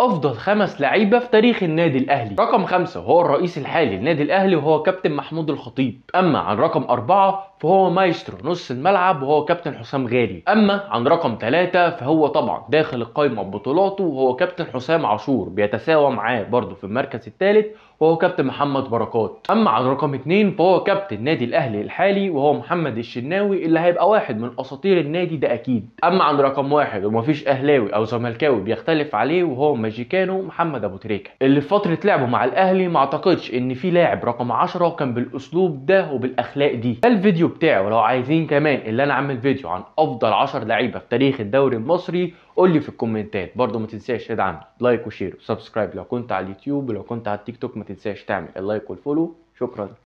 افضل خمس لعيبه في تاريخ النادي الاهلي رقم خمسة هو الرئيس الحالي للنادي الاهلي وهو كابتن محمود الخطيب اما عن رقم أربعة فهو مايسترو نص الملعب وهو كابتن حسام غالي اما عن رقم ثلاثة فهو طبعا داخل القائمه ببطولاته وهو كابتن حسام عاشور بيتساوى معاه برضه في المركز الثالث وهو كابتن محمد بركات اما عن رقم اثنين فهو كابتن نادي الاهلي الحالي وهو محمد الشناوي اللي هيبقى واحد من اساطير النادي ده اكيد اما عن رقم واحد ومفيش اهلاوي او زملكاوي بيختلف عليه وهو ماجيكانو محمد ابو تريكه اللي في فتره لعبه مع الاهلي ما اعتقدش ان في لاعب رقم 10 كان بالاسلوب ده وبالاخلاق دي ده الفيديو بتاعي ولو عايزين كمان اللي انا اعمل فيديو عن افضل 10 لعيبه في تاريخ الدوري المصري قول لي في الكومنتات برضو ما تنساش تدعمني لايك وشير وسبسكرايب لو كنت على اليوتيوب ولو كنت على التيك توك ما تنساش تعمل اللايك والفولو شكرا